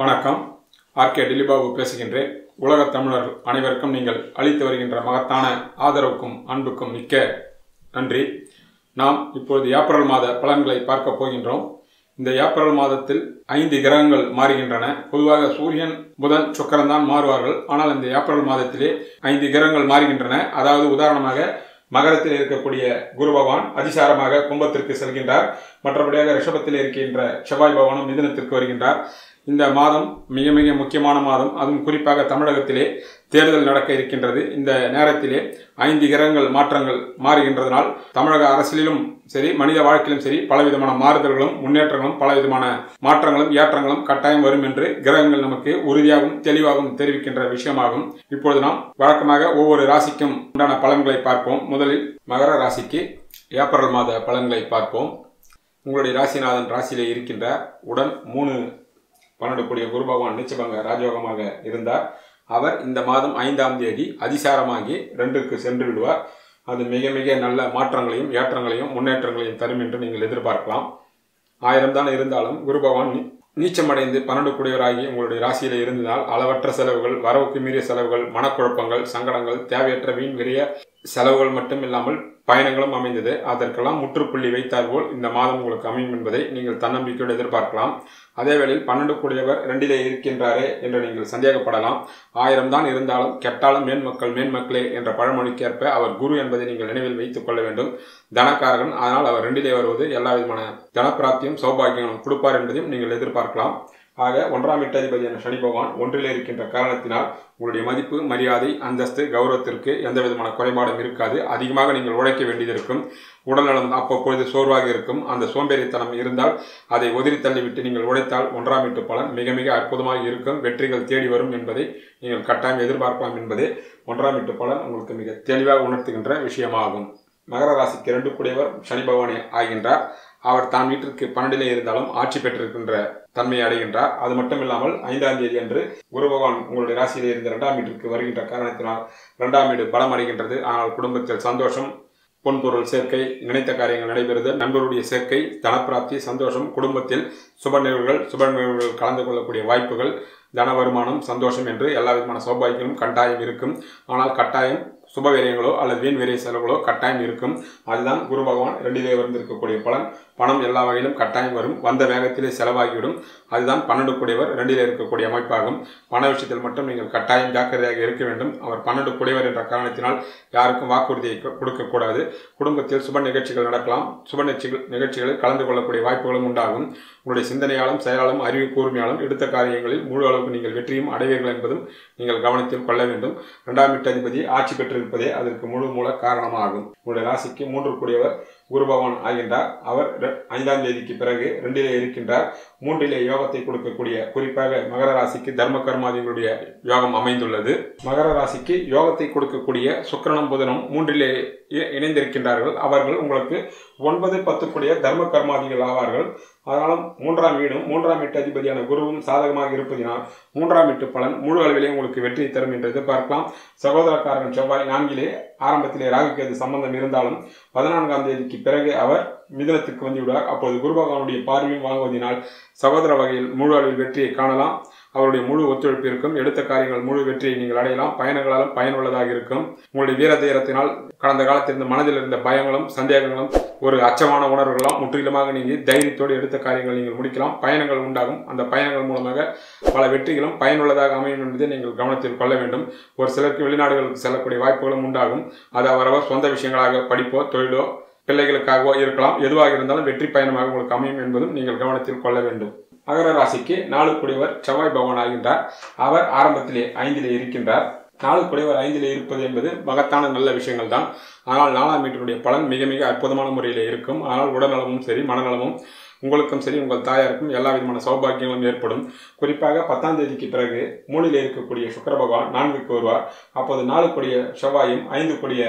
வணக்கம் ஆர்கே டிலிபாபு பேசுகின்றேன் உலகத் தமிழர் அனைவருக்கும் நீங்கள் அளித்து வருகின்ற மகத்தான ஆதரவுக்கும் அன்புக்கும் மிக்க நன்றி நாம் இப்பொழுது ஏப்ரல் மாத பலன்களை பார்க்க போகின்றோம் இந்த ஏப்ரல் மாதத்தில் ஐந்து கிரகங்கள் மாறுகின்றன பொதுவாக சூரியன் புதன் சுக்கரன் தான் மாறுவார்கள் ஆனால் இந்த ஏப்ரல் மாதத்திலே ஐந்து கிரகங்கள் மாறுகின்றன அதாவது உதாரணமாக மகரத்தில் இருக்கக்கூடிய குரு பகவான் அதிசாரமாக கும்பத்திற்கு செல்கின்றார் மற்றபடியாக ரிஷபத்தில் இருக்கின்ற செவ்வாய் பகவானும் மிதுனத்திற்கு வருகின்றார் இந்த மாதம் மிக மிக முக்கியமான மாதம் அதுவும் குறிப்பாக தமிழகத்திலே தேர்தல் நடக்க இருக்கின்றது இந்த நேரத்திலே ஐந்து கிரகங்கள் மாற்றங்கள் மாறுகின்றதனால் தமிழக அரசியலிலும் சரி மனித வாழ்க்கையிலும் சரி பலவிதமான மாறுதல்களும் முன்னேற்றங்களும் பலவிதமான மாற்றங்களும் ஏற்றங்களும் கட்டாயம் வரும் என்று கிரகங்கள் நமக்கு உறுதியாகவும் தெளிவாகவும் தெரிவிக்கின்ற விஷயமாகும் இப்பொழுது நாம் வழக்கமாக ஒவ்வொரு ராசிக்கும் உண்டான பலன்களை பார்ப்போம் முதலில் மகர ராசிக்கு ஏப்ரல் மாத பலன்களை பார்ப்போம் உங்களுடைய ராசிநாதன் ராசியிலே இருக்கின்ற உடன் மூணு பன்னெண்டுக்கூடிய குரு பகவான் நிச்சயமாக ராஜயோகமாக இருந்தார் அவர் இந்த மாதம் ஐந்தாம் தேதி அதிசாரமாகி ரெண்டுக்கு சென்று விடுவார் அது மிக மிக நல்ல மாற்றங்களையும் ஏற்றங்களையும் முன்னேற்றங்களையும் தரும் என்று நீங்கள் எதிர்பார்க்கலாம் ஆயிரம் தான் இருந்தாலும் குரு பகவான் நீ- நீச்சமடைந்து பன்னெண்டு குடியவராகி உங்களுடைய ராசியில இருந்ததால் அளவற்ற செலவுகள் வரவுக்கு மீறிய செலவுகள் மனக்குழப்பங்கள் சங்கடங்கள் தேவையற்ற வீண் விரிய செலவுகள் மட்டும் இல்லாமல் பயணங்களும் அமைந்தது அதற்கெல்லாம் முற்றுப்புள்ளி வைத்தார் போல் இந்த மாதம் உங்களுக்கு அமையும் என்பதை நீங்கள் தன்னம்பிக்கையோடு எதிர்பார்க்கலாம் அதே வேளையில் பன்னெண்டு கூடியவர் ரெண்டிலே இருக்கின்றாரே என்று நீங்கள் சந்தேகப்படலாம் ஆயிரம் தான் இருந்தாலும் கெட்டாலும் மேன்மக்கள் மேன்மக்களே என்ற பழமொழிக்கேற்ப அவர் குரு என்பதை நீங்கள் நினைவில் வைத்துக் கொள்ள வேண்டும் தனக்காரகன் அதனால் அவர் ரெண்டிலே வருவது எல்லா விதமான தனப்பிராப்தியும் சௌபாகியங்களும் கொடுப்பார் என்பதையும் நீங்கள் எதிர்பார்க்கலாம் ஆக ஒன்றாம் எட்டாதிபதியான சனி பகவான் ஒன்றிலே இருக்கின்ற காரணத்தினால் உங்களுடைய மதிப்பு மரியாதை அந்தஸ்து கௌரவத்திற்கு எந்த விதமான குறைபாடும் இருக்காது அதிகமாக நீங்கள் உழைக்க வேண்டியது இருக்கும் உடல்நலம் அவ்வப்பொழுது சோர்வாக இருக்கும் அந்த சோம்பேறித்தனம் இருந்தால் அதை உதிரி தள்ளிவிட்டு நீங்கள் உழைத்தால் ஒன்றாம் எட்டு பலன் மிக மிக அற்புதமாக இருக்கும் வெற்றிகள் தேடி வரும் என்பதை நீங்கள் கட்டாயம் எதிர்பார்க்கலாம் என்பதே ஒன்றாம் எட்டு பலன் உங்களுக்கு மிக தெளிவாக உணர்த்துகின்ற விஷயமாகும் மகர ராசிக்கு இரண்டு கூடியவர் சனி பகவானே ஆகின்றார் அவர் தான் வீட்டிற்கு பன்னெண்டிலே இருந்தாலும் ஆட்சி பெற்றிருக்கின்ற தன்மையை அடைகின்றார் அது மட்டும் இல்லாமல் ஐந்தாம் தேதி அன்று குரு பகவான் உங்களுடைய ராசியிலே இருந்த இரண்டாம் வீட்டிற்கு வருகின்ற காரணத்தினால் இரண்டாம் வீடு பலம் அடைகின்றது ஆனால் குடும்பத்தில் சந்தோஷம் பொன்பொருள் சேர்க்கை நினைத்த காரியங்கள் நடைபெறுது நண்பருடைய சேர்க்கை தனப்பிராப்தி சந்தோஷம் குடும்பத்தில் சுப நிகழ்வுகள் சுப நிகழ்வுகள் கலந்து கொள்ளக்கூடிய வாய்ப்புகள் தன வருமானம் சந்தோஷம் என்று எல்லா விதமான சௌபாகியங்களும் கட்டாயம் இருக்கும் ஆனால் கட்டாயம் சுப விரயங்களோ அல்லது வீண் விரய செலவுகளோ கட்டாயம் இருக்கும் அதுதான் குரு பகவான் ரெண்டிலே வந்திருக்கக்கூடிய பலன் பணம் எல்லா வகையிலும் கட்டாயம் வரும் வந்த வேகத்திலே செலவாகிவிடும் அதுதான் பன்னெண்டு கூடியவர் ரெண்டிலே இருக்கக்கூடிய அமைப்பாகும் பண விஷயத்தில் மட்டும் நீங்கள் கட்டாயம் ஜாக்கிரதையாக இருக்க வேண்டும் அவர் பன்னெண்டு கூடியவர் என்ற காரணத்தினால் யாருக்கும் வாக்குறுதியை கொ- கொடுக்கக்கூடாது குடும்பத்தில் சுப நிகழ்ச்சிகள் நடக்கலாம் சுப நிகழ்ச்சிகள் நிகழ்ச்சிகளில் கலந்து கொள்ளக்கூடிய வாய்ப்புகளும் உண்டாகும் உங்களுடைய சிந்தனையாலும் செயலாலும் அறிவு கூர்மையாலும் எடுத்த காரியங்களில் முழு அளவுக்கு நீங்கள் வெற்றியும் அடைவீர்கள் என்பதும் நீங்கள் கவனத்தில் கொள்ள வேண்டும் இரண்டாம் வீட்டதிபதி ஆட்சி பெற்றிருப்பதே அதற்கு முழு மூல காரணமாகும் உங்களுடைய ராசிக்கு மூன்று கூடியவர் குரு பகவான் ஆகின்றார் அவர் ரெ- ஐந்தாம் தேதிக்கு பிறகு ரெண்டிலே இருக்கின்றார் மூன்றிலே யோகத்தை கொடுக்கக்கூடிய குறிப்பாக மகர ராசிக்கு தர்ம கர்மாதிகளுடைய யோகம் அமைந்துள்ளது மகர ராசிக்கு யோகத்தை கொடுக்கக்கூடிய சுக்கிரனும் புதனும் மூன்றிலே இ- இணைந்திருக்கின்றார்கள் அவர்கள் உங்களுக்கு ஒன்பது பத்துக்குடைய தர்ம கர்மாதிகள் ஆவார்கள் அதனாலும் மூன்றாம் வீடும் மூன்றாம் வீட்டு அதிபதியான குருவும் சாதகமாக இருப்பதினால் மூன்றாம் வீட்டு பலன் முழு அளவிலே உங்களுக்கு வெற்றி தரும் என்று எதிர்பார்க்கலாம் சகோதரக்காரன் செவ்வாய் நான்கிலே ஆரம்பத்திலே ராகுகேது சம்பந்தம் இருந்தாலும் பதினான்காம் தேதிக்கு பிறகு அவர் மிதனத்துக்கு வந்து விடுவார் அப்போது குரு பகவானுடைய பார்வையும் வாங்குவதனால் சகோதர வகையில் முழு அளவில் வெற்றியை காணலாம் அவருடைய முழு ஒத்துழைப்பு இருக்கும் எடுத்த காரியங்கள் முழு வெற்றியை நீங்கள் அடையலாம் பயணங்களாலும் பயனுள்ளதாக இருக்கும் உங்களுடைய வீர தீரத்தினால் கடந்த காலத்தில் இருந்த மனதில் இருந்த பயங்களும் சந்தேகங்களும் ஒரு அச்சமான உணர்வுகளும் முற்றிலுமாக நீங்கி தைரியத்தோடு எடுத்த காரியங்கள் நீங்கள் முடிக்கலாம் பயணங்கள் உண்டாகும் அந்த பயணங்கள் மூலமாக பல வெற்றிகளும் பயனுள்ளதாக அமையும் என்பதை நீங்கள் கவனத்தில் கொள்ள வேண்டும் ஒரு சிலருக்கு வெளிநாடுகளுக்கு செல்லக்கூடிய வாய்ப்புகளும் உண்டாகும் அது அவரவர் சொந்த விஷயங்களாக படிப்போ தொழிலோ பிள்ளைகளுக்காகவோ இருக்கலாம் எதுவாக இருந்தாலும் வெற்றி பயணமாக உங்களுக்கு அமையும் என்பதும் நீங்கள் கவனத்தில் கொள்ள வேண்டும் மகர ராசிக்கு நாலு குடிவர் செவ்வாய் பகவான் ஆகின்றார் அவர் ஆரம்பத்திலே ஐந்திலே இருக்கின்றார் நாலு குடைவர் ஐந்திலே இருப்பது என்பது மகத்தான நல்ல விஷயங்கள் தான் ஆனால் நாலாம் வீட்டினுடைய பலன் மிக மிக அற்புதமான முறையில் இருக்கும் ஆனால் உடல்நலமும் சரி மனநலமும் உங்களுக்கும் சரி உங்கள் தாயாருக்கும் எல்லா விதமான சௌபாகியங்களும் ஏற்படும் குறிப்பாக பத்தாம் தேதிக்கு பிறகு மூணிலே இருக்கக்கூடிய சுக்கிர பகவான் நான்குக்கு வருவார் அப்போது நாலு கொடிய செவ்வாயும் ஐந்து கொடிய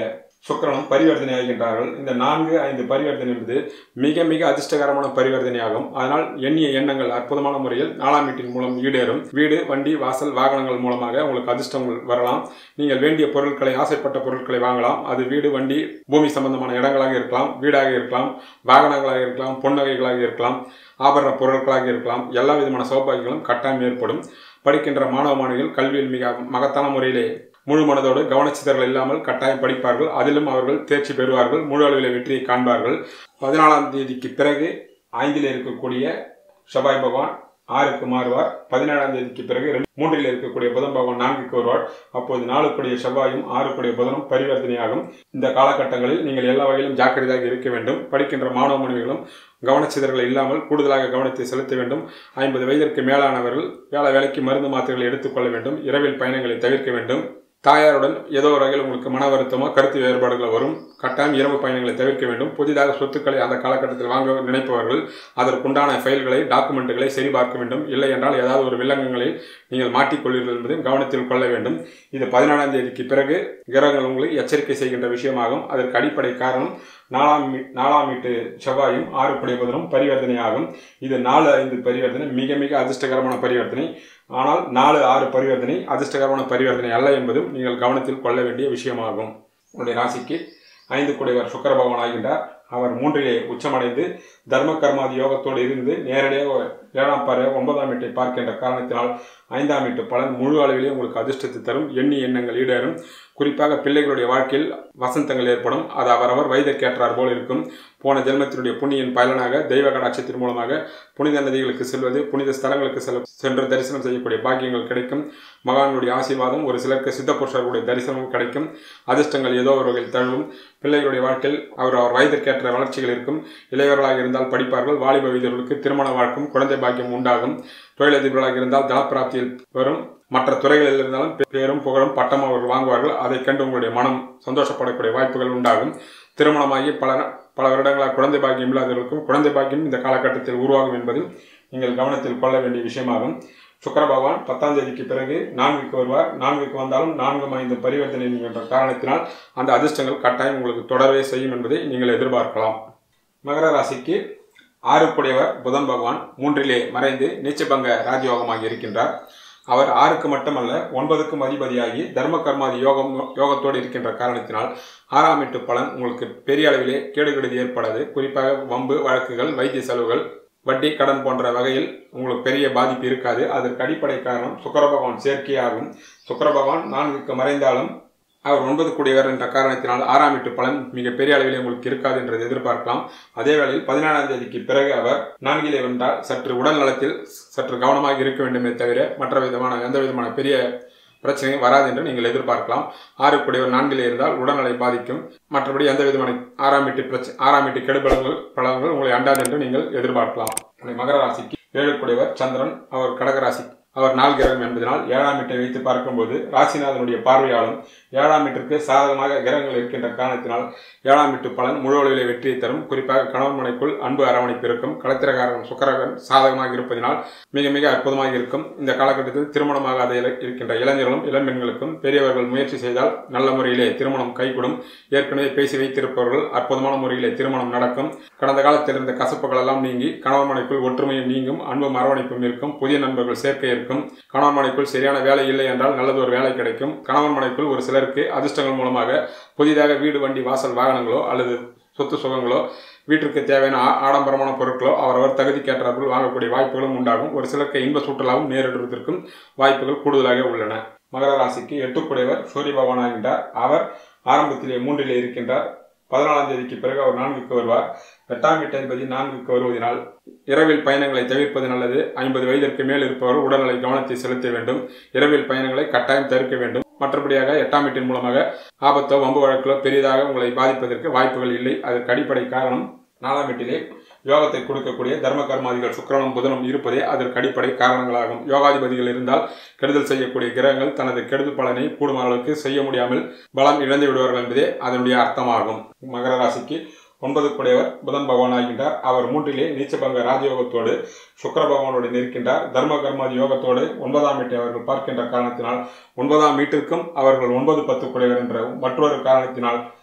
சுக்கிரனும் பரிவர்த்தனை ஆகின்றார்கள் இந்த நான்கு ஐந்து பரிவர்த்தனை என்பது மிக மிக அதிர்ஷ்டகரமான பரிவர்த்தனையாகும் அதனால் எண்ணிய எண்ணங்கள் அற்புதமான முறையில் நாலாம் வீட்டின் மூலம் ஈடேறும் வீடு வண்டி வாசல் வாகனங்கள் மூலமாக உங்களுக்கு அதிர்ஷ்டங்கள் வரலாம் நீங்கள் வேண்டிய பொருட்களை ஆசைப்பட்ட பொருட்களை வாங்கலாம் அது வீடு வண்டி பூமி சம்பந்தமான இடங்களாக இருக்கலாம் வீடாக இருக்கலாம் வாகனங்களாக இருக்கலாம் பொன்னகைகளாக இருக்கலாம் ஆபரண பொருட்களாக இருக்கலாம் எல்லா விதமான சௌபாகியங்களும் கட்டாயம் ஏற்படும் படிக்கின்ற மாணவ மாணவிகள் கல்வியில் மிக மகத்தான முறையிலே முழு மனதோடு கவனச்சிதறல் இல்லாமல் கட்டாயம் படிப்பார்கள் அதிலும் அவர்கள் தேர்ச்சி பெறுவார்கள் முழு அளவில் வெற்றியை காண்பார்கள் பதினாலாம் தேதிக்கு பிறகு ஐந்தில் இருக்கக்கூடிய செவ்வாய் பகவான் ஆறுக்கு மாறுவார் பதினேழாம் தேதிக்கு பிறகு ரெண்டு- மூன்றில் இருக்கக்கூடிய புதன் பகவான் நான்குக்கு வருவார் அப்போது நாலுக்குடைய செவ்வாயும் ஆறுக்குடைய புதனும் பரிவர்த்தனையாகும் இந்த காலகட்டங்களில் நீங்கள் எல்லா வகையிலும் ஜாக்கிரதையாக இருக்க வேண்டும் படிக்கின்ற மாணவ மாணவிகளும் கவனச்சிதறல் இல்லாமல் கூடுதலாக கவனத்தை செலுத்த வேண்டும் ஐம்பது வயதிற்கு மேலானவர்கள் வேலை வேலைக்கு மருந்து மாத்திரைகளை எடுத்துக்கொள்ள வேண்டும் இரவில் பயணங்களை தவிர்க்க வேண்டும் தாயாருடன் ஏதோ ஒரு வகையில் உங்களுக்கு மன வருத்தமோ கருத்து வேறுபாடுகள் வரும் கட்டாயம் இரவு பயணங்களை தவிர்க்க வேண்டும் புதிதாக சொத்துக்களை அந்த காலகட்டத்தில் வாங்க நினைப்பவர்கள் அதற்குண்டான ஃபைல்களை டாக்குமெண்ட்டுகளை சரிபார்க்க வேண்டும் இல்லை என்றால் ஏதாவது ஒரு வில்லங்கங்களில் நீங்கள் மாட்டிக்கொள்வீர்கள் என்பதையும் கவனத்தில் கொள்ள வேண்டும் இது பதினாலாம் தேதிக்கு பிறகு கிரகங்கள் உங்களை எச்சரிக்கை செய்கின்ற விஷயமாகும் அதற்கு அடிப்படை காரணம் நாலாம் வீ- நாலாம் வீட்டு செவ்வாயும் ஆறு படை புதனும் பரிவர்த்தனையாகும் இது நாலு ஐந்து பரிவர்த்தனை மிக மிக அதிர்ஷ்டகரமான பரிவர்த்தனை ஆனால் நாலு ஆறு பரிவர்த்தனை அதிர்ஷ்டகரமான பரிவர்த்தனை அல்ல என்பதும் நீங்கள் கவனத்தில் கொள்ள வேண்டிய விஷயமாகும் உங்களுடைய ராசிக்கு ஐந்து குடைவர் சுக்கர பகவான் ஆகின்றார் அவர் மூன்றிலே உச்சமடைந்து தர்ம கர்மாதி யோகத்தோடு இருந்து நேரடியாக ஏழாம் பார்வை ஒன்பதாம் வீட்டை பார்க்கின்ற காரணத்தினால் ஐந்தாம் வீட்டு பலன் முழு அளவிலே உங்களுக்கு அதிர்ஷ்டத்தை தரும் எண்ணி எண்ணங்கள் ஈடேறும் குறிப்பாக பிள்ளைகளுடைய வாழ்க்கையில் வசந்தங்கள் ஏற்படும் அது அவரவர் வயதிற்கேற்றார் போல் இருக்கும் போன ஜென்மத்தினுடைய புண்ணியின் பலனாக தெய்வ கடாட்சத்தின் மூலமாக புனித நதிகளுக்கு செல்வது புனித ஸ்தலங்களுக்கு செல்ல சென்று தரிசனம் செய்யக்கூடிய பாக்கியங்கள் கிடைக்கும் மகான்களுடைய ஆசீர்வாதம் ஒரு சிலருக்கு சித்த புருஷர்களுடைய தரிசனமும் கிடைக்கும் அதிர்ஷ்டங்கள் ஏதோ ஒரு வகையில் தழுவும் பிள்ளைகளுடைய வாழ்க்கையில் அவர் அவர் வயதிற்கேற்ற வளர்ச்சிகள் இருக்கும் இளையவர்களாக இருந்தால் படிப்பார்கள் வாலிப வயதிற்கு திருமண வாழ்க்கும் குழந்தை பாக்கியம் உண்டாகும் தொழிலதிபர்களாக இருந்தால் தனப்பிராப்தியில் வரும் மற்ற துறைகளில் இருந்தாலும் பேரும் புகழும் பட்டம் அவர்கள் வாங்குவார்கள் அதைக் கண்டு உங்களுடைய மனம் சந்தோஷப்படக்கூடிய வாய்ப்புகள் உண்டாகும் திருமணமாகி பல பல வருடங்களாக குழந்தை பாக்கியம் இல்லாதவர்களுக்கும் குழந்தை பாக்கியம் இந்த காலகட்டத்தில் உருவாகும் என்பதில் நீங்கள் கவனத்தில் கொள்ள வேண்டிய விஷயமாகும் சுக்கர பகவான் பத்தாம் தேதிக்கு பிறகு நான்குக்கு வருவார் நான்குக்கு வந்தாலும் நான்கு ஐந்து பரிவர்த்தனை என்கின்ற காரணத்தினால் அந்த அதிர்ஷ்டங்கள் கட்டாயம் உங்களுக்கு தொடரவே செய்யும் என்பதை நீங்கள் எதிர்பார்க்கலாம் மகர ராசிக்கு ஆறுக்குடையவர் புதன் பகவான் மூன்றிலே மறைந்து நீச்சபங்க ராஜயோகமாக இருக்கின்றார் அவர் ஆறுக்கு மட்டுமல்ல ஒன்பதுக்கும் அதிபதியாகி தர்ம கர்மாதி யோகம் யோகத்தோடு இருக்கின்ற காரணத்தினால் ஆறாம் எட்டு பலன் உங்களுக்கு பெரிய அளவிலே கேடுகெடுதி ஏற்படாது குறிப்பாக வம்பு வழக்குகள் வைத்திய செலவுகள் வட்டி கடன் போன்ற வகையில் உங்களுக்கு பெரிய பாதிப்பு இருக்காது அதற்கு அடிப்படை காரணம் சுக்கர பகவான் சேர்க்கையாகும் சுக்கர பகவான் நான்குக்கு மறைந்தாலும் அவர் ஒன்பது கூடியவர் என்ற காரணத்தினால் ஆறாம் வீட்டு பலன் மிக பெரிய அளவில் உங்களுக்கு இருக்காது என்றதை எதிர்பார்க்கலாம் அதே வேளையில் பதினேழாம் தேதிக்கு பிறகு அவர் நான்கிலே வென்றால் சற்று உடல் நலத்தில் சற்று கவனமாக இருக்க வேண்டுமே தவிர மற்ற விதமான எந்த விதமான பெரிய பிரச்சனையும் வராது என்று நீங்கள் எதிர்பார்க்கலாம் ஆறு கூடியவர் நான்கிலே இருந்தால் உடல்நலை பாதிக்கும் மற்றபடி எந்த விதமான ஆறாம் வீட்டு பிரச்சனை ஆறாம் வீட்டு கெடுபலங்கள் பலன்கள் உங்களை அண்டாது என்று நீங்கள் எதிர்பார்க்கலாம் உங்களை மகர ராசிக்கு ஏழு கூடியவர் சந்திரன் அவர் கடகராசி அவர் நாள் கிரகம் என்பதனால் ஏழாம் வீட்டை வைத்து பார்க்கும்போது ராசிநாதனுடைய பார்வையாலும் ஏழாம் வீட்டிற்கு சாதகமாக கிரகங்கள் இருக்கின்ற காரணத்தினால் ஏழாம் வீட்டு பலன் முழு அளவிலே வெற்றியை தரும் குறிப்பாக கணவன் மனைக்குள் அன்பு அரவணைப்பு இருக்கும் களத்திரகாரன் சுக்கரகன் சாதகமாக இருப்பதனால் மிக மிக அற்புதமாக இருக்கும் இந்த காலகட்டத்தில் திருமணமாகாத இல- இருக்கின்ற இளைஞர்களும் இளம்பெண்களுக்கும் பெரியவர்கள் முயற்சி செய்தால் நல்ல முறையிலே திருமணம் கைகூடும் ஏற்கனவே பேசி வைத்திருப்பவர்கள் அற்புதமான முறையிலே திருமணம் நடக்கும் கடந்த காலத்தில் இருந்த கசப்புகள் எல்லாம் நீங்கி கணவன் மனைக்குள் ஒற்றுமையும் நீங்கும் அன்பும் அரவணைப்பும் இருக்கும் புதிய நண்பர்கள் சேர்க்கை இருக்கும் கணவன் மனைக்குள் சரியான வேலை இல்லை என்றால் நல்லது ஒரு வேலை கிடைக்கும் கணவன் மனைக்குள் ஒரு சிலருக்கு அதிர்ஷ்டங்கள் மூலமாக புதிதாக வீடு வண்டி வாசல் வாகனங்களோ அல்லது சொத்து சுகங்களோ வீட்டிற்கு தேவையான ஆ- ஆடம்பரமான பொருட்களோ அவரவர் தகுதிக்கேற்றார்கள் வாங்கக்கூடிய வாய்ப்புகளும் உண்டாகும் ஒரு சிலருக்கு இன்ப சுற்றுலாவும் நேரிடுவதற்கும் வாய்ப்புகள் கூடுதலாக உள்ளன மகர ராசிக்கு எட்டுக்குடையவர் சூரிய பகவான் ஆகின்றார் அவர் ஆரம்பத்திலே மூன்றிலே இருக்கின்றார் பதினாலாம் தேதிக்கு பிறகு அவர் நான்குக்கு வருவார் எட்டாம் வீட்டு என்பது நான்குக்கு வருவதனால் இரவில் பயணங்களை தவிர்ப்பது நல்லது ஐம்பது வயதிற்கு மேல் இருப்பவர் உடல்நலை கவனத்தை செலுத்த வேண்டும் இரவில் பயணங்களை கட்டாயம் தவிர்க்க வேண்டும் மற்றபடியாக எட்டாம் வீட்டின் மூலமாக ஆபத்தோ வம்பு வழக்கிலோ பெரிதாக உங்களை பாதிப்பதற்கு வாய்ப்புகள் இல்லை அதற்கு அடிப்படை காரணம் நாலாம் வீட்டிலே யோகத்தை கொடுக்கக்கூடிய தர்ம கர்மாதிகள் சுக்கிரனும் புதனும் இருப்பதே அதற்கு அடிப்படை காரணங்களாகும் யோகாதிபதிகள் இருந்தால் கெடுதல் செய்யக்கூடிய கிரகங்கள் தனது கெடுதல் பலனை கூடும் அளவுக்கு செய்ய முடியாமல் பலம் இழந்து விடுவார்கள் என்பதே அதனுடைய அர்த்தமாகும் மகர ராசிக்கு ஒன்பது குடையவர் புதன் பகவான் ஆகின்றார் அவர் மூன்றிலே நீச்சபங்க ராஜயோகத்தோடு சுக்கர பகவானோடு நிற்கின்றார் தர்ம கர்மாதி யோகத்தோடு ஒன்பதாம் வீட்டை அவர்கள் பார்க்கின்ற காரணத்தினால் ஒன்பதாம் வீட்டிற்கும் அவர்கள் ஒன்பது பத்து குடையவர் என்ற மற்றொரு காரணத்தினால்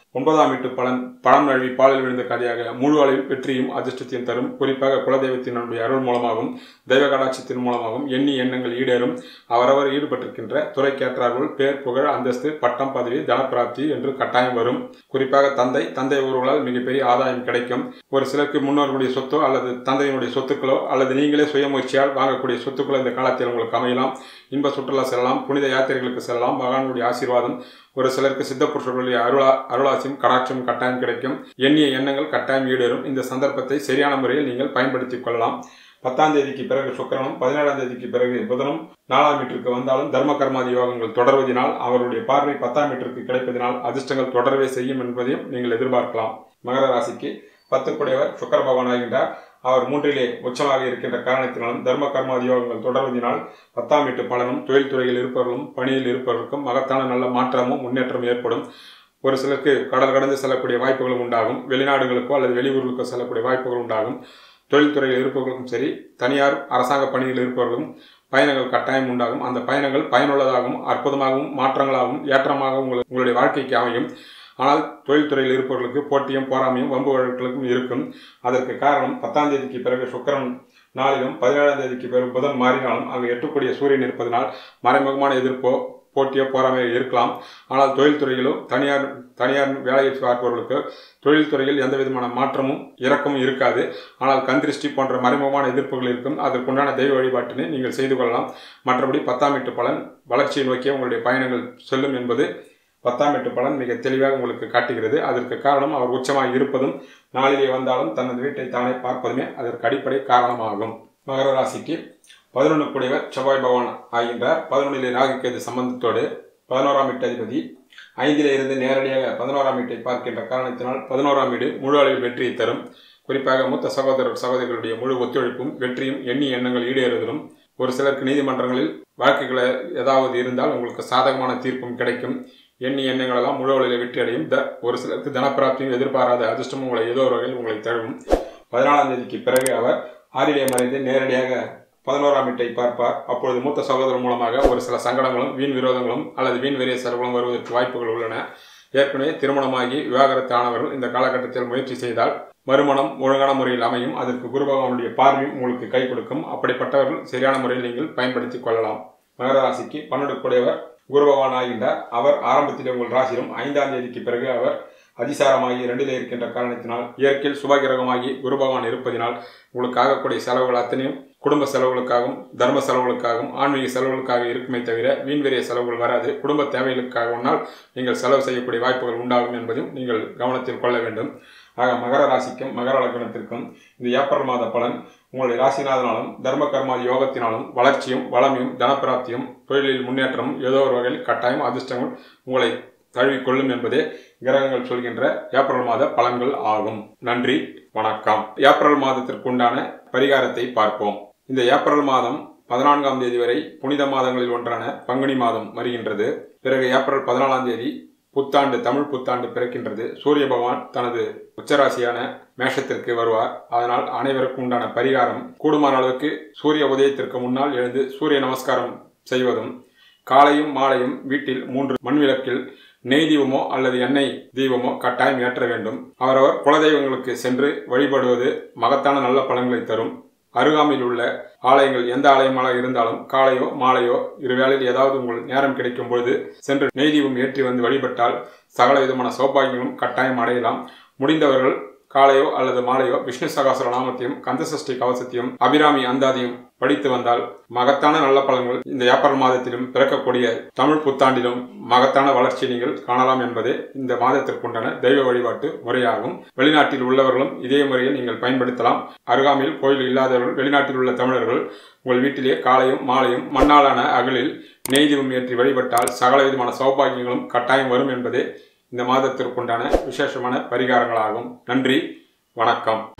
ஒன்பதாம் வீட்டு பலன் பழம் நழுவி பாலில் விழுந்த கதையாக முழு அளவில் வெற்றியும் அதிர்ஷ்டத்தையும் தரும் குறிப்பாக குலதெய்வத்தினுடைய அருள் மூலமாகவும் தெய்வ கடாட்சத்தின் மூலமாகவும் எண்ணி எண்ணங்கள் ஈடேறும் அவரவர் ஈடுபட்டிருக்கின்ற துறைக்கேற்றார்கள் பேர் புகழ் அந்தஸ்து பட்டம் பதவி தனப்பிராப்தி என்று கட்டாயம் வரும் குறிப்பாக தந்தை தந்தை உறவுகளால் மிகப்பெரிய ஆதாயம் கிடைக்கும் ஒரு சிலருக்கு முன்னோர்களுடைய சொத்தோ அல்லது தந்தையினுடைய சொத்துக்களோ அல்லது நீங்களே சுயமுயற்சியால் வாங்கக்கூடிய சொத்துக்களோ இந்த காலத்தில் உங்களுக்கு அமையலாம் இன்ப சுற்றுலா செல்லலாம் புனித யாத்திரைகளுக்கு செல்லலாம் மகானுடைய ஆசீர்வாதம் ஒரு சிலருக்கு சித்த புருஷர்களுடைய அருளா அருளாசியும் கடாட்சியும் கட்டாயம் கிடைக்கும் எண்ணிய எண்ணங்கள் கட்டாயம் ஈடேறும் இந்த சந்தர்ப்பத்தை சரியான முறையில் நீங்கள் பயன்படுத்திக் கொள்ளலாம் பத்தாம் தேதிக்கு பிறகு சுக்கரனும் பதினேழாம் தேதிக்கு பிறகு புதனும் நாலாம் மீட்டருக்கு வந்தாலும் தர்ம கர்மாதி யோகங்கள் தொடர்வதனால் அவருடைய பார்வை பத்தாம் மீட்டருக்கு கிடைப்பதனால் அதிர்ஷ்டங்கள் தொடரவே செய்யும் என்பதையும் நீங்கள் எதிர்பார்க்கலாம் மகர ராசிக்கு பத்துக்குடையவர் சுக்கர பகவான் ஆகின்றார் அவர் மூன்றிலே உச்சமாக இருக்கின்ற காரணத்தினாலும் தர்ம கர்மாதி யோகங்கள் தொடர்வதனால் பத்தாம் வீட்டு பலனும் தொழில்துறையில் இருப்பவர்களும் பணியில் இருப்பவர்களுக்கும் மகத்தான நல்ல மாற்றமும் முன்னேற்றம் ஏற்படும் ஒரு சிலருக்கு கடல் கடந்து செல்லக்கூடிய வாய்ப்புகளும் உண்டாகும் வெளிநாடுகளுக்கோ அல்லது வெளியூர்களுக்கோ செல்லக்கூடிய வாய்ப்புகள் உண்டாகும் தொழில்துறையில் இருப்பவர்களுக்கும் சரி தனியார் அரசாங்க பணியில் இருப்பவர்களும் பயணங்கள் கட்டாயம் உண்டாகும் அந்த பயணங்கள் பயனுள்ளதாகவும் அற்புதமாகவும் மாற்றங்களாகவும் ஏற்றமாகவும் உங்கள் உங்களுடைய வாழ்க்கைக்கு அமையும் ஆனால் தொழில்துறையில் இருப்பவர்களுக்கு போட்டியும் போராமையும் வம்பு வழக்குகளுக்கும் இருக்கும் அதற்கு காரணம் பத்தாம் தேதிக்கு பிறகு சுக்கரன் நாளிலும் பதினேழாம் தேதிக்கு பிறகு புதன் மாறினாலும் அங்கு எட்டக்கூடிய சூரியன் இருப்பதனால் மறைமுகமான எதிர்ப்போ போட்டியோ போராமையோ இருக்கலாம் ஆனால் தொழில்துறையிலோ தனியார் தனியார் வேலையை பார்ப்பவர்களுக்கு தொழில்துறையில் எந்த விதமான மாற்றமும் இறக்கமும் இருக்காது ஆனால் கந்திருஷ்டி போன்ற மறைமுகமான எதிர்ப்புகள் இருக்கும் அதற்குண்டான தெய்வ வழிபாட்டினை நீங்கள் செய்து கொள்ளலாம் மற்றபடி பத்தாம் எட்டு பலன் வளர்ச்சியை நோக்கிய உங்களுடைய பயணங்கள் செல்லும் என்பது பத்தாம் எட்டு பலன் மிக தெளிவாக உங்களுக்கு காட்டுகிறது அதற்கு காரணம் அவர் உச்சமாக இருப்பதும் நாளிலே வந்தாலும் தனது வீட்டை தானே பார்ப்பதுமே அதற்கு அடிப்படை காரணமாகும் மகர ராசிக்கு பதினொன்று கூடியவர் செவ்வாய் பகவான் ஆகின்றார் பதினொன்றிலே ராகுக்கேது சம்பந்தத்தோடு பதினோராம் வீட்டு அதிபதி ஐந்திலே இருந்து நேரடியாக பதினோராம் வீட்டை பார்க்கின்ற காரணத்தினால் பதினோராம் வீடு முழு அளவில் வெற்றியை தரும் குறிப்பாக மூத்த சகோதரர் சகோதரிகளுடைய முழு ஒத்துழைப்பும் வெற்றியும் எண்ணி எண்ணங்கள் ஈடேறுதலும் ஒரு சிலருக்கு நீதிமன்றங்களில் வழக்குகளை ஏதாவது இருந்தால் உங்களுக்கு சாதகமான தீர்ப்பும் கிடைக்கும் எண்ணி எண்ணங்களெல்லாம் முழு அளவில் வெற்றி அடையும் த ஒரு சிலருக்கு தனப்பிராப்தியும் எதிர்பாராத அதிர்ஷ்டமும் உங்களை ஏதோ ஒரு வகையில் உங்களை தழுவும் பதினாலாம் தேதிக்கு பிறகு அவர் ஆறிலே மறைந்து நேரடியாக பதினோராம் வீட்டை பார்ப்பார் அப்பொழுது மூத்த சகோதரர் மூலமாக ஒரு சில சங்கடங்களும் வீண் விரோதங்களும் அல்லது வீண் வெறிய செலவுகளும் வருவதற்கு வாய்ப்புகள் உள்ளன ஏற்கனவே திருமணமாகி விவாகரத்து ஆனவர்கள் இந்த காலகட்டத்தில் முயற்சி செய்தால் மறுமணம் ஒழுங்கான முறையில் அமையும் அதற்கு குரு பகவானுடைய பார்வையும் உங்களுக்கு கை கொடுக்கும் அப்படிப்பட்டவர்கள் சரியான முறையில் நீங்கள் பயன்படுத்திக் கொள்ளலாம் மகர ராசிக்கு பன்னெண்டு கூடியவர் குரு பகவான் ஆகின்றார் அவர் ஆரம்பத்தில் உங்கள் ராசியிலும் ஐந்தாம் தேதிக்கு பிறகு அவர் அதிசாரமாகி இரண்டிலே இருக்கின்ற காரணத்தினால் இயற்கையில் சுபகிரகமாகி குரு பகவான் இருப்பதினால் உங்களுக்கு ஆகக்கூடிய செலவுகள் அத்தனையும் குடும்ப செலவுகளுக்காகவும் தர்ம செலவுகளுக்காகவும் ஆன்மீக செலவுகளுக்காக இருக்குமே தவிர வீண்வெறிய செலவுகள் வராது குடும்ப தேவைகளுக்காகனால் நீங்கள் செலவு செய்யக்கூடிய வாய்ப்புகள் உண்டாகும் என்பதையும் நீங்கள் கவனத்தில் கொள்ள வேண்டும் ஆக மகர ராசிக்கும் மகர லக்னத்திற்கும் இந்த ஏப்ரல் மாத பலன் உங்களுடைய ராசிநாதனாலும் தர்ம கர்மா யோகத்தினாலும் வளர்ச்சியும் வளமையும் தனப்பிராப்தியும் தொழிலில் முன்னேற்றமும் ஏதோ ஒரு வகையில் கட்டாயம் அதிர்ஷ்டங்கள் உங்களை தழுவிக்கொள்ளும் என்பதே கிரகங்கள் சொல்கின்ற ஏப்ரல் மாத பலன்கள் ஆகும் நன்றி வணக்கம் ஏப்ரல் மாதத்திற்கு உண்டான பரிகாரத்தை பார்ப்போம் இந்த ஏப்ரல் மாதம் பதினான்காம் தேதி வரை புனித மாதங்களில் ஒன்றான பங்குனி மாதம் வருகின்றது பிறகு ஏப்ரல் பதினாலாம் தேதி புத்தாண்டு தமிழ் புத்தாண்டு பிறக்கின்றது சூரிய பகவான் தனது உச்சராசியான மேஷத்திற்கு வருவார் அதனால் அனைவருக்கும் உண்டான பரிகாரம் கூடுமான அளவுக்கு சூரிய உதயத்திற்கு முன்னால் எழுந்து சூரிய நமஸ்காரம் செய்வதும் காலையும் மாலையும் வீட்டில் மூன்று மண் விளக்கில் நெய் தீபமோ அல்லது எண்ணெய் தீபமோ கட்டாயம் ஏற்ற வேண்டும் அவரவர் குலதெய்வங்களுக்கு சென்று வழிபடுவது மகத்தான நல்ல பலன்களை தரும் அருகாமையில் உள்ள ஆலயங்கள் எந்த ஆலயமாக இருந்தாலும் காலையோ மாலையோ இருவேளையில் ஏதாவது உங்கள் நேரம் கிடைக்கும் பொழுது சென்று நெய் தீபம் ஏற்றி வந்து வழிபட்டால் சகல விதமான சௌபாகியங்களும் கட்டாயம் அடையலாம் முடிந்தவர்கள் காலையோ அல்லது மாலையோ விஷ்ணு சகாசுர நாமத்தையும் கந்தசஷ்டி கவசத்தையும் அபிராமி அந்தாதியும் படித்து வந்தால் மகத்தான நல்ல பலன்கள் இந்த ஏப்ரல் மாதத்திலும் பிறக்கக்கூடிய தமிழ் புத்தாண்டிலும் மகத்தான வளர்ச்சியை நீங்கள் காணலாம் என்பதே இந்த மாதத்திற்குண்டான தெய்வ வழிபாட்டு முறையாகும் வெளிநாட்டில் உள்ளவர்களும் இதே முறையில் நீங்கள் பயன்படுத்தலாம் அருகாமையில் கோயில் இல்லாதவர்கள் வெளிநாட்டில் உள்ள தமிழர்கள் உங்கள் வீட்டிலே காலையும் மாலையும் மண்ணாலான அகலில் நெய் தீபம் ஏற்றி வழிபட்டால் சகல விதமான சௌபாகியங்களும் கட்டாயம் வரும் என்பதே இந்த மாதத்திற்குண்டான விசேஷமான பரிகாரங்களாகும் நன்றி வணக்கம்